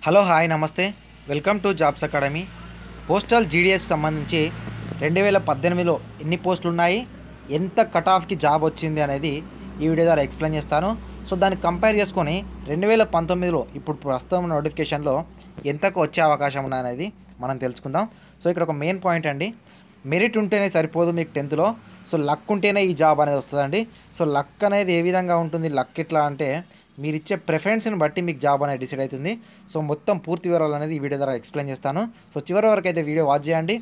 hello hi నమస్తే welcome to jobs academy postal GDS సంబంధించి రెండు వేల పద్దెనిమిదిలో ఎన్ని పోస్టులు ఉన్నాయి ఎంత కట్ ఆఫ్కి జాబ్ వచ్చింది అనేది ఈ వీడియో ద్వారా ఎక్స్ప్లెయిన్ చేస్తాను సో దాన్ని కంపేర్ చేసుకొని రెండు వేల పంతొమ్మిదిలో ఇప్పుడు ప్రస్తుతం నోటిఫికేషన్లో ఎంతకు వచ్చే అవకాశం ఉన్నదనేది మనం తెలుసుకుందాం సో ఇక్కడ ఒక మెయిన్ పాయింట్ అండి మెరిట్ ఉంటేనే సరిపోదు మీకు టెన్త్లో సో లక్ ఉంటేనే ఈ జాబ్ అనేది వస్తుందండి సో లక్ అనేది ఏ విధంగా ఉంటుంది లక్ ఎట్లా అంటే మీరు ఇచ్చే ప్రిఫరెన్స్ని బట్టి మీకు జాబ్ అనేది డిసైడ్ అవుతుంది సో మొత్తం పూర్తి వివరాలు అనేది ఈ వీడియో ద్వారా ఎక్స్ప్లెయిన్ చేస్తాను సో చివరి వరకు అయితే వీడియో వాచ్ చేయండి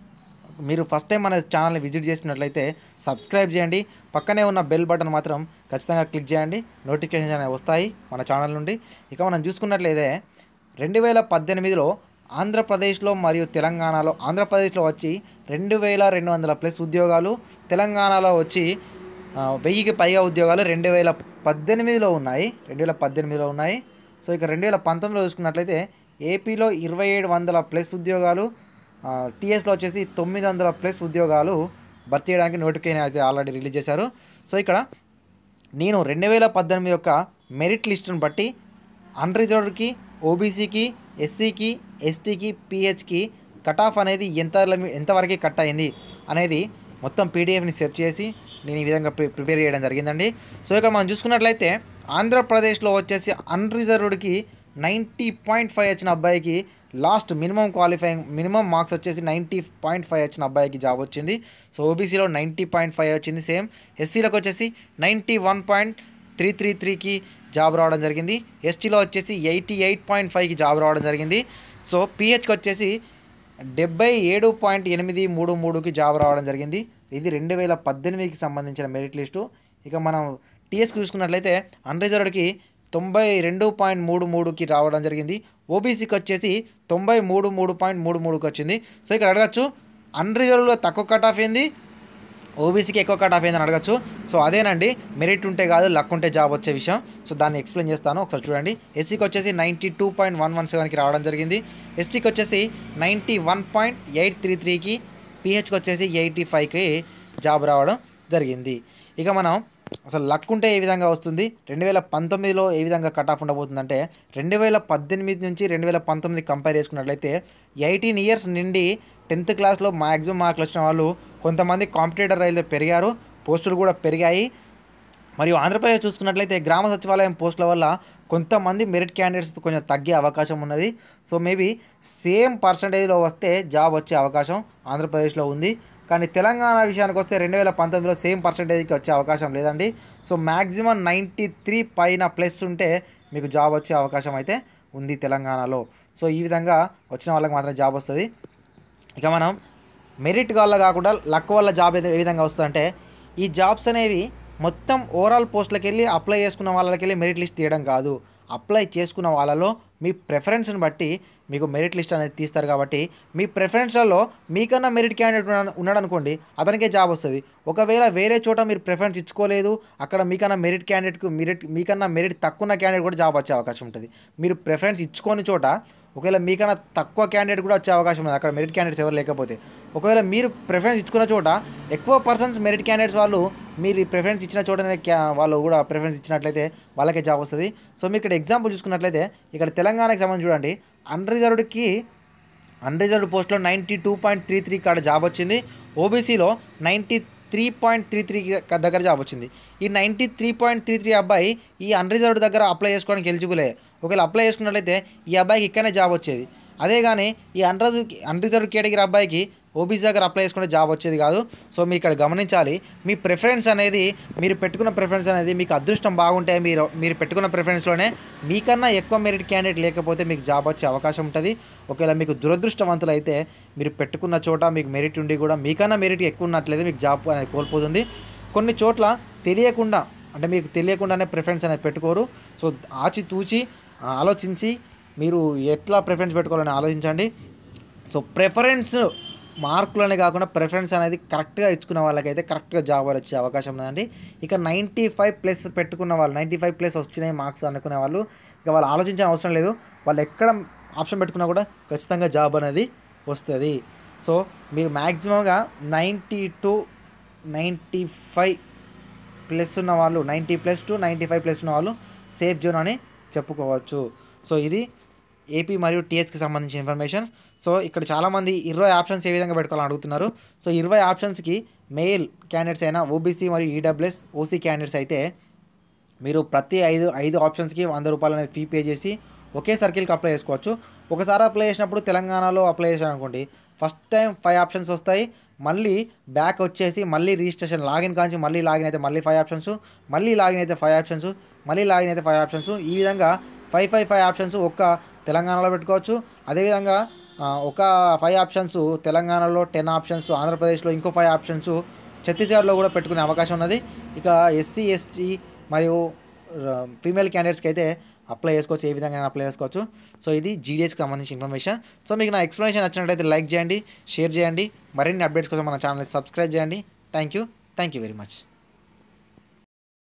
మీరు ఫస్ట్ టైం మన ఛానల్ని విజిట్ చేసినట్లయితే సబ్స్క్రైబ్ చేయండి పక్కనే ఉన్న బెల్ బటన్ మాత్రం ఖచ్చితంగా క్లిక్ చేయండి నోటిఫికేషన్ అనేవి వస్తాయి మన ఛానల్ నుండి ఇక మనం చూసుకున్నట్లయితే రెండు వేల పద్దెనిమిదిలో ఆంధ్రప్రదేశ్లో మరియు తెలంగాణలో ఆంధ్రప్రదేశ్లో వచ్చి రెండు వేల రెండు వందల ప్లస్ ఉద్యోగాలు తెలంగాణలో వచ్చి ఆ, వెయ్యికి పైగా ఉద్యోగాలు రెండు వేల పద్దెనిమిదిలో ఉన్నాయి రెండు వేల పద్దెనిమిదిలో ఉన్నాయి సో ఇక రెండు వేల పంతొమ్మిదిలో చూసుకున్నట్లయితే ఏపీలో ఇరవై ఏడు వందల ప్లస్ ఉద్యోగాలు టీఎస్లో వచ్చేసి తొమ్మిది వందల ప్లస్ ఉద్యోగాలు భర్తీ చేయడానికి నోటిఫికేషన్ అయితే ఆల్రెడీ రిలీజ్ చేశారు సో ఇక్కడ నేను రెండు వేల పద్దెనిమిది యొక్క మెరిట్ లిస్టును బట్టి అన్రిజర్వ్డ్కి ఓబీసీకి ఎస్సీకి ఎస్టీకి పిహెచ్కి కట్ ఆఫ్ అనేది ఎంత లిమి- ఎంతవరకు కట్ అయింది అనేది మొత్తం పీడిఎఫ్ని సెర్చ్ చేసి నేను ఈ విధంగా ప్రి ప్రిపేర్ చేయడం జరిగిందండి సో ఇక్కడ మనం చూసుకున్నట్లయితే ఆంధ్రప్రదేశ్లో వచ్చేసి అన్రిజర్వ్డ్కి నైంటీ పాయింట్ ఫైవ్ వచ్చిన అబ్బాయికి last minimum qualifying minimum marks వచ్చేసి నైంటీ పాయింట్ ఫైవ్ వచ్చిన అబ్బాయికి జాబ్ వచ్చింది సో ఓబీసీలో నైంటీ పాయింట్ ఫైవ్ వచ్చింది సేమ్ ఎస్సీలకు వచ్చేసి ninety one point three three త్రీకి జాబ్ రావడం జరిగింది ఎస్టీలో వచ్చేసి ఎయిటీ ఎయిట్ పాయింట్ ఫైవ్కి జాబ్ రావడం జరిగింది సో పిహెచ్కి వచ్చేసి డెబ్బై ఏడు పాయింట్ ఎనిమిది మూడు మూడుకి జాబ్ రావడం జరిగింది ఇది రెండు వేల పద్దెనిమిదికి సంబంధించిన మెరిట్ లిస్టు ఇక మనం టీఎస్కి చూసుకున్నట్లయితే అన్రిజర్వ్డ్కి తొంభై రెండు పాయింట్ మూడు మూడుకి రావడం జరిగింది ఓబీసీకి వచ్చేసి తొంభై మూడు మూడు పాయింట్ మూడు మూడుకి వచ్చింది సో ఇక్కడ అడగచ్చు అన్రిజర్వ్లో తక్కువ కట్ ఆఫ్ ఏంది ఓబీసీకి ఎక్కువ కట్ ఆఫ్ అయిందని అడగచ్చు సో అదేనండి మెరిట్ ఉంటే కాదు లక్ ఉంటే జాబ్ వచ్చే విషయం సో దాన్ని ఎక్స్ప్లెయిన్ చేస్తాను ఒకసారి చూడండి ఎస్సీకి వచ్చేసి ninety two point one one సెవెన్కి రావడం జరిగింది ఎస్టీకి వచ్చేసి ninety one point eight three త్రీకి పిహెచ్కి వచ్చేసి ఎయిటీ ఫైవ్కి జాబ్ రావడం జరిగింది ఇక మనం అసలు లక్ ఉంటే ఏ విధంగా వస్తుంది రెండు వేల పంతొమ్మిదిలో ఏ విధంగా కట్ ఆఫ్ ఉండబోతుందంటే రెండు వేల పద్దెనిమిది నుంచి రెండు వేల పంతొమ్మిది కంపేర్ చేసుకున్నట్లయితే ఎయిటీన్ ఇయర్స్ నుండి టెన్త్ క్లాస్లో మ్యాక్సిమం మార్కులు వచ్చిన వాళ్ళు కొంతమంది కాంపిటేటర్ రైలు పెరిగారు పోస్టులు కూడా పెరిగాయి మరియు ఆంధ్రప్రదేశ్ చూసుకున్నట్లయితే గ్రామ సచివాలయం పోస్టుల వల్ల కొంతమంది మెరిట్ క్యాండిడేట్స్ కొంచెం తగ్గే అవకాశం ఉన్నది సో మేబీ సేమ్ పర్సంటేజ్లో వస్తే జాబ్ వచ్చే అవకాశం ఆంధ్రప్రదేశ్లో ఉంది కానీ తెలంగాణ విషయానికి వస్తే రెండు వేల పంతొమ్మిదిలో సేమ్ పర్సంటేజ్కి వచ్చే అవకాశం లేదండి సో మ్యాక్సిమం నైంటీ త్రీ పైన ప్లస్ ఉంటే మీకు జాబ్ వచ్చే అవకాశం అయితే ఉంది తెలంగాణలో సో ఈ విధంగా వచ్చిన వాళ్ళకి మాత్రం జాబ్ వస్తుంది ఇక మనం మెరిట్ వల్ల కాకుండా లక్ వల్ల జాబ్ ఏ ఏ విధంగా వస్తుందంటే ఈ జాబ్స్ అనేవి మొత్తం ఓవరాల్ పోస్టులకు వెళ్ళి అప్లై చేసుకున్న వాళ్ళకి వెళ్ళి మెరిట్ లిస్ట్ తీయడం కాదు అప్లై చేసుకున్న వాళ్ళలో మీ ప్రిఫరెన్స్ని బట్టి మీకు మెరిట్ లిస్ట్ అనేది తీస్తారు కాబట్టి మీ ప్రిఫరెన్స్లలో మీకన్నా మెరిట్ క్యాండిడేట్ ఉన్నాడు ఉన్నాడు అనుకోండి అతనికే జాబ్ వస్తుంది ఒకవేళ వేరే చోట మీరు ప్రిఫరెన్స్ ఇచ్చుకోలేదు అక్కడ మీకన్నా మెరిట్ క్యాండిడేట్కు మెరిట్ మీకన్నా మెరిట్ తక్కువ ఉన్న క్యాండిడేట్ కూడా జాబ్ వచ్చే అవకాశం ఉంటుంది మీరు ప్రిఫరెన్స్ ఇచ్చుకోని చోట ఒకవేళ మీకన్నా తక్కువ క్యాండిడేట్ కూడా వచ్చే అవకాశం ఉంది అక్కడ మెరిట్ క్యాండిడేట్స్ ఎవరు లేకపోతే ఒకవేళ మీరు ప్రిఫరెన్స్ ఇచ్చుకున్న చోట ఎక్కువ పర్సన్స్ మెరిట్ క్యాండిడేట్స్ వాళ్ళు మీరు ప్రిఫరెన్స్ ఇచ్చిన చోటనే క్యా వాళ్ళు కూడా ప్రిఫరెన్స్ ఇచ్చినట్లయితే వాళ్ళకే జాబ్ వస్తుంది సో మీరు ఇక్కడ ఎగ్జాంపుల్ చూసుకున్నట్లయితే ఇక్కడ తెలంగాణకి సంబంధించి చూడండి అన్రిజర్వ్డ్కి అన్రిజర్వ్డ్ పోస్ట్లో ninety two point three three కాడ జాబ్ వచ్చింది ఓబీసీలో ninety three point three three దగ్గర జాబ్ వచ్చింది ఈ ninety three point three three అబ్బాయి ఈ అన్రిజర్వ్డ్ దగ్గర అప్లై చేసుకోవడానికి ఎలిజిబులే ఒకవేళ అప్లై చేసుకున్నట్లయితే ఈ అబ్బాయికి ఇక్కడనే జాబ్ వచ్చేది అదే కానీ ఈ అన్రిజర్వ్ అన్రిజర్వ్ కేటగిరీ అబ్బాయికి ఓబీసీ దగ్గర అప్లై చేసుకుంటే జాబ్ వచ్చేది కాదు సో మీరు ఇక్కడ గమనించాలి మీ ప్రిఫరెన్స్ అనేది మీరు పెట్టుకున్న ప్రిఫరెన్స్ అనేది మీకు అదృష్టం బాగుంటే మీరు మీరు పెట్టుకున్న ప్రిఫరెన్స్లోనే మీకన్నా ఎక్కువ మెరిట్ క్యాండిడేట్ లేకపోతే మీకు జాబ్ వచ్చే అవకాశం ఉంటుంది ఒకవేళ మీకు దురదృష్టవంతులు అయితే మీరు పెట్టుకున్న చోట మీకు మెరిట్ ఉండి కూడా మీకన్నా మెరిట్ ఎక్కువ ఉన్నట్లయితే మీకు జాబ్ అనేది కోల్పోతుంది కొన్ని చోట్ల తెలియకుండా అంటే మీకు తెలియకుండానే ప్రిఫరెన్స్ అనేది పెట్టుకోరు సో ఆచితూచి ఆ, ఆలోచించి మీరు ఎట్లా ప్రిఫరెన్స్ పెట్టుకోవాలని ఆలోచించండి సో ప్రిఫరెన్స్ మార్కులనే కాకుండా ప్రిఫరెన్స్ అనేది కరెక్ట్గా ఇచ్చుకున్న వాళ్ళకైతే కరెక్ట్గా జాబ్ వచ్చే అవకాశం ఉందండి ఇక నైంటీ ఫైవ్ ప్లస్ పెట్టుకున్న వాళ్ళు నైంటీ ఫైవ్ ప్లస్ వచ్చినాయి మార్క్స్ అనుకునే వాళ్ళు ఇక వాళ్ళు ఆలోచించిన అవసరం లేదు వాళ్ళు ఎక్కడ ఆప్షన్ పెట్టుకున్నా కూడా ఖచ్చితంగా జాబ్ అనేది వస్తుంది సో మీరు మ్యాక్సిమంగా ninety to ninety five plus ఉన్న వాళ్ళు ninety plus to ninety five plus ఉన్న వాళ్ళు సేఫ్ జోన్ అని చెప్పుకోవచ్చు సో ఇది ఏపీ మరియు టీఎస్కి సంబంధించిన ఇన్ఫర్మేషన్ సో ఇక్కడ చాలామంది ఇరవై ఆప్షన్స్ ఏ విధంగా పెట్టుకోవాలని అడుగుతున్నారు సో ఇరవై ఆప్షన్స్కి మెయిల్ క్యాండిడేట్స్ అయినా ఓబీసీ మరియు ఈడబ్ల్యూఎస్ ఓసీ క్యాండిడేట్స్ అయితే మీరు ప్రతి ఐదు ఐదు ఆప్షన్స్కి వంద రూపాయలు అనేది ఫీ పే చేసి ఒకే సర్కిల్కి అప్లై చేసుకోవచ్చు ఒకసారి అప్లై చేసినప్పుడు తెలంగాణలో అప్లై చేశాను అనుకోండి ఫస్ట్ టైం ఫైవ్ ఆప్షన్స్ వస్తాయి మళ్ళీ బ్యాక్ వచ్చేసి మళ్ళీ రిజిస్ట్రేషన్ లాగిన్ కాంచి మళ్ళీ లాగిన్ అయితే మళ్ళీ ఫైవ్ ఆప్షన్స్ మళ్ళీ లాగిన్ అయితే ఫైవ్ ఆప్షన్స్ మళ్ళీ లాగిన్ అయితే ఫైవ్ ఆప్షన్స్ ఈ విధంగా ఫైవ్ ఫైవ్ ఫైవ్ ఆప్షన్స్ ఒక్క తెలంగాణలో పెట్టుకోవచ్చు అదేవిధంగా ఆ, ఒక ఫైవ్ ఆప్షన్స్ తెలంగాణలో టెన్ ఆప్షన్స్ ఆంధ్రప్రదేశ్లో ఇంకో ఫైవ్ ఆప్షన్స్ ఛత్తీస్గఢ్లో కూడా పెట్టుకునే అవకాశం ఉన్నది ఇక ఎస్సీ ఎస్టీ మరియు ఫీమేల్ క్యాండిడేట్స్కి అయితే అప్లై చేసుకోవచ్చు ఏ విధంగా అప్లై చేసుకోవచ్చు సో ఇది జీడిఎస్కి సంబంధించిన ఇన్ఫర్మేషన్ సో మీకు నా ఎక్స్ప్లెనేషన్ నచ్చినట్లయితే లైక్ చేయండి షేర్ చేయండి మరిన్ని అప్డేట్స్ కోసం మన ఛానల్ని సబ్స్క్రైబ్ చేయండి thank you thank you very much